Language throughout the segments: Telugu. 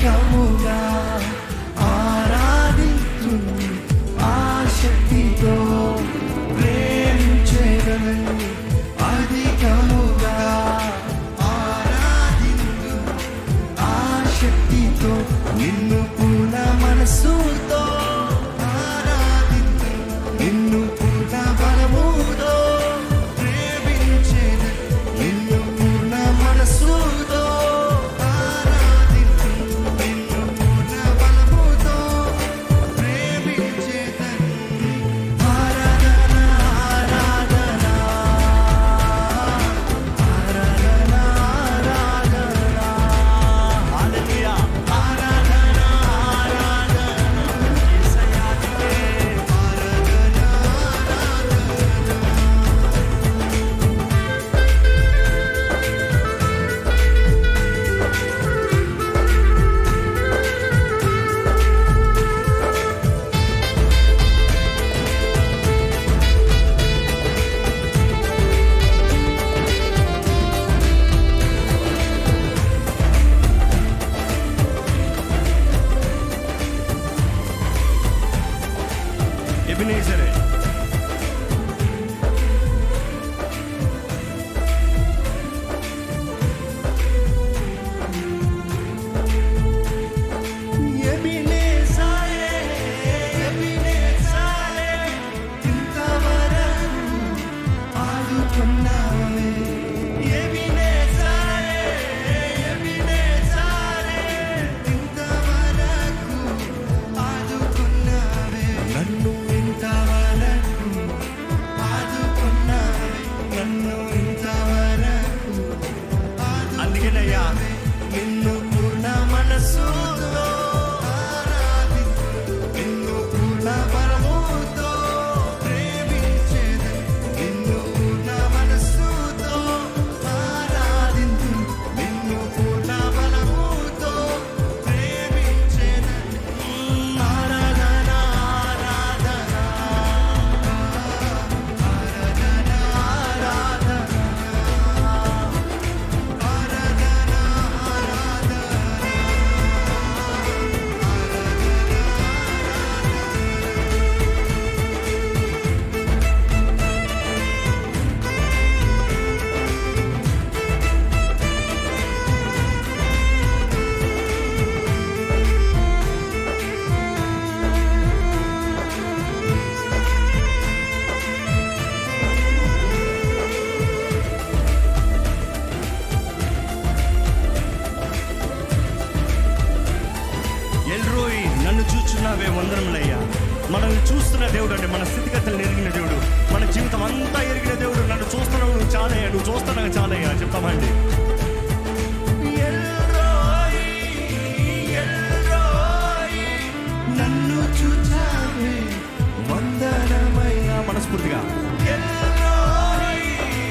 అధికముగా ఆరాధించు ఆసక్తితో ప్రేమించేదను అధికముగా ఆరాధించు ఆసక్తితో నిన్ను పూర్ణ మనస్సుతో ఆరాధించు నిన్ను పూర్ణ బలముతో ప్రేమించేదను నిన్ను పూర్ణ మనస్సుతో ఆరాధించు నిన్ను పూర్ణ బలముతో ప్రేమించేదను ఆరాధన ఆరాధన ఆరాధన ఆరాధన హల్లెలూయా ఆరాధన ఆరాధన యేసయ్యాకే ఆరాధన ఎబినేజరే ఎబినేజరే ఎబినేజరే ఇంతవరకు ఆదుకున్నావే ఎబినేజరే ఎబినేజరే ఇంతవరకు ఆదుకున్నావే నన్ను ఇంతవరకు ఆదుకున్నావే నన్ను ఇంతవరకు అందుకేనయ్యా నిన్ను పూర్ణ మనస్సుతో ఆరాధించు నిన్ను పూర్ణ బలముతో ప్రేమించేదను నిన్ను పూర్ణ మనస్సుతో ఆరాధించు నిన్ను పూర్ణ బలముతో ప్రేమించేదను ఆరాధన ఆరాధన ఆరాధన ఆరాధన ఎల్రోయి నన్ను చూచున్నావే వందరములయ్యా మనల్ని చూస్తున్న దేవుడు అంటే మన స్థితిగతులను ఎరిగిన దేవుడు మన జీవితం అంతా ఎరిగిన దేవుడు నన్ను చూస్తున్నావు నువ్వు చాలయ్యా నువ్వు చూస్తున్నావు చాలయ్యా చెప్తామండి ఎల్రోయి ఎల్రోయి నన్ను చూచావే వందనమయ్యా మనస్ఫూర్తిగా ఎల్రోయి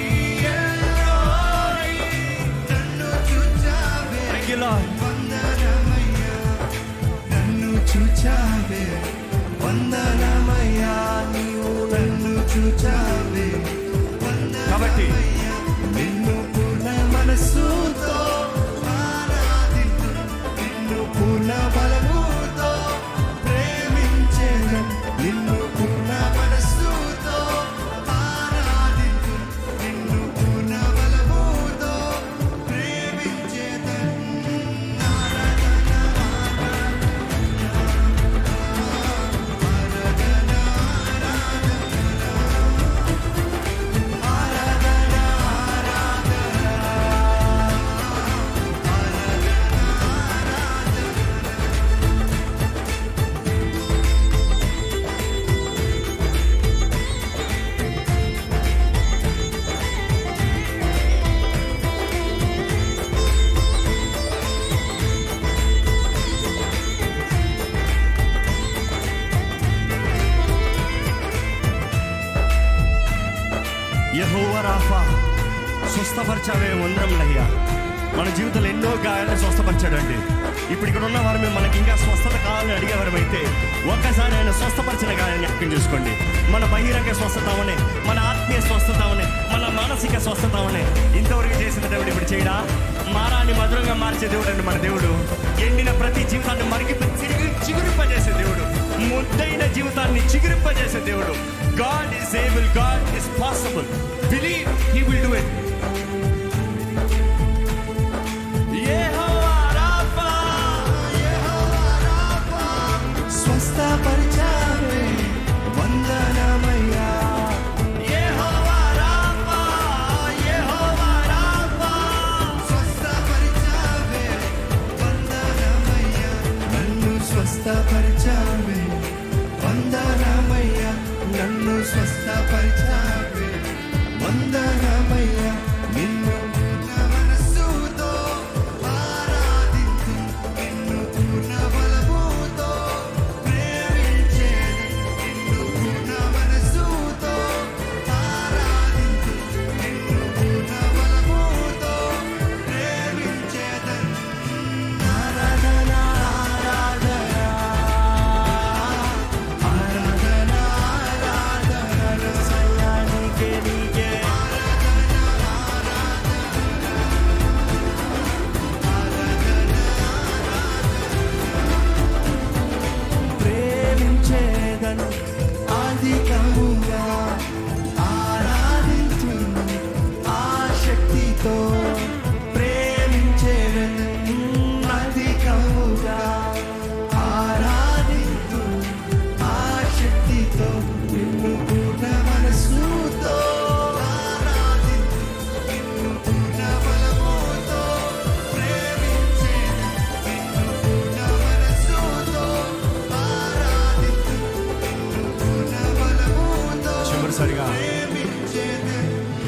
ఎల్రోయి నన్ను చూచావే Thank you, Lord. వందనమయ్యా నన్ను చూచావే వందనమయ్యా నీవు నన్ను చూచావే కాబట్టి వందనమయ్యా నిన్ను పూర్ణ మనస్సుతో ఆరాధించు నిన్ను పూర్ణ బలముతో ప్రేమించేదను నిన్ను పూర్ణ మనస్సుతో ఆరాధించు నిన్ను పూర్ణ బలముతో ప్రేమించేదను యెహోవా రాఫా స్వస్థపరచావే వందరములయ్యా మన జీవితంలో ఎన్నో గాయాలను స్వస్థపరిచాడండి ఇప్పుడు ఇక్కడ ఉన్న వారు మనకి ఇంకా స్వస్థత కావాలని అడిగేవారమైతే ఒక్కసారి ఆయన స్వస్థపరిచిన గాయాన్ని జ్ఞాపకం చేసుకోండి మన బహిరంగ స్వస్థత అవనే మన ఆత్మీయ స్వస్థత అవనే మన మానసిక స్వస్థత అవనే ఇంతవరకు చేసిన దేవుడు ఇప్పుడు చేయడా మారాన్ని మధురంగా మార్చే దేవుడు అండి మన దేవుడు ఎండిన ప్రతి జీవితాన్ని మరికి చిగురి చిగురింపజేసే దేవుడు ముద్దైన జీవితాన్ని చిగురింపజేసే దేవుడు God is able God is possible believe he will do it Jehovah Rapha స్వస్థపరిచావే వందనమయ్యా యెహోవా రాఫా యెహోవా రాఫా స్వస్థపరిచావే వందనమయ్యా నన్ను స్వస్థపరిచావే వందనమయ్యా నన్ను స్వస్థపరిచావే వందనమయ్యా నిన్ను పూర్ణ మనస్సుతో ఆరాధింతు నిన్ను పూర్ణ బలముతో ప్రేమించేది నిన్ను పూర్ణ మనస్సుతో ఆరాధింతు నిన్ను పూర్ణ బలముతో ప్రేమించేదన్ ఆరాధన ఆరాధన ఆరాధన ఆరాధన సయానికే నీకే ప్రేమించేదను అధికముగా ఆరాధించు ఆ శక్తితో ప్రేమించేదను అధికముగా ఆరాధించు ఆ శక్తితో నిన్ను పూర్ణ మనస్సుతో ఆరాధించు నిన్ను పూర్ణ బలముతో ప్రేమించేదను నిన్ను పూర్ణ మనస్సుతో ఆరాధించు నిన్ను పూర్ణ బలముతో చివరిసారిగా ప్రేమించేదను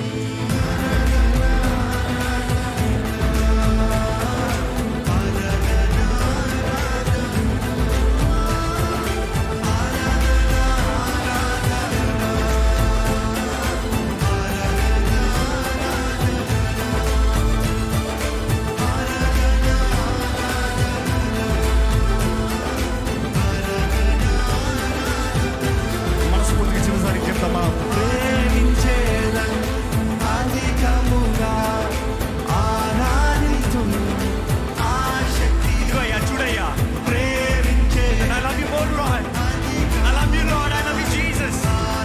మనస్ఫూర్తిగా చివరిసారి చెప్తామా ప్రేమించేదను అధికముగా ఆరాధించును ఆ శక్తి ఇదిగో అయ్యా చూడయ్యా ప్రేమించేదను I love you more, Lord. I love you, Lord. I love you, Jesus.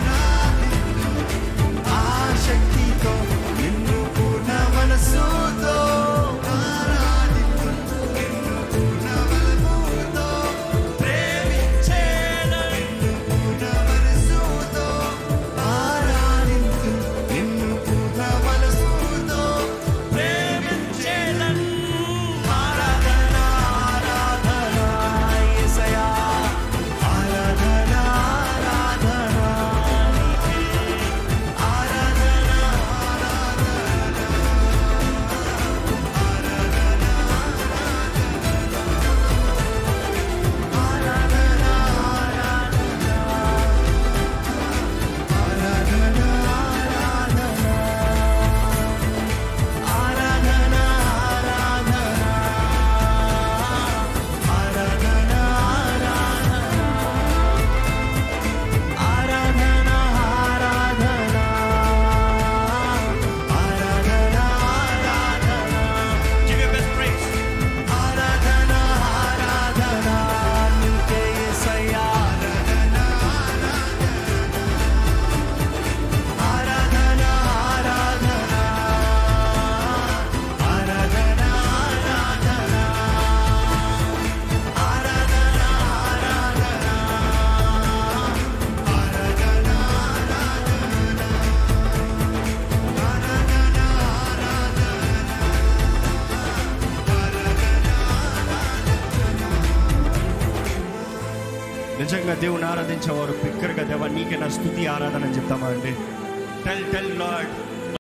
ఆ శక్తితో నిన్ను పూర్ణ మనస్సుతో ఆరాధించు నిన్ను పూర్ణ బలముతో ప్రేమించేదను నిన్ను పూర్ణ మనస్సుతో ఆరాధించు నిన్ను పూర్ణ మనస్సుతో ప్రేమించేదను ఆరాధన ఆరాధన యేసయ్యా ఆరాధన ఆరాధన నీకే ఆరాధన ఆరాధన ఆరాధన ఆరాధన ఆరాధన ఆరాధన ఆరాధన ఆరాధన Give your best praise. ఆరాధన ఆరాధన నీకే యేసయ్యా ఆరాధన ఆరాధన ఆరాధన ఆరాధన ఆరాధన ఆరాధన నిజంగా దేవుని ఆరాధించేవారు బిగ్గరగా దేవా నీకే నా స్థుతి ఆరాధన అని చెప్తామా అండి టెల్ టెల్ లార్డ్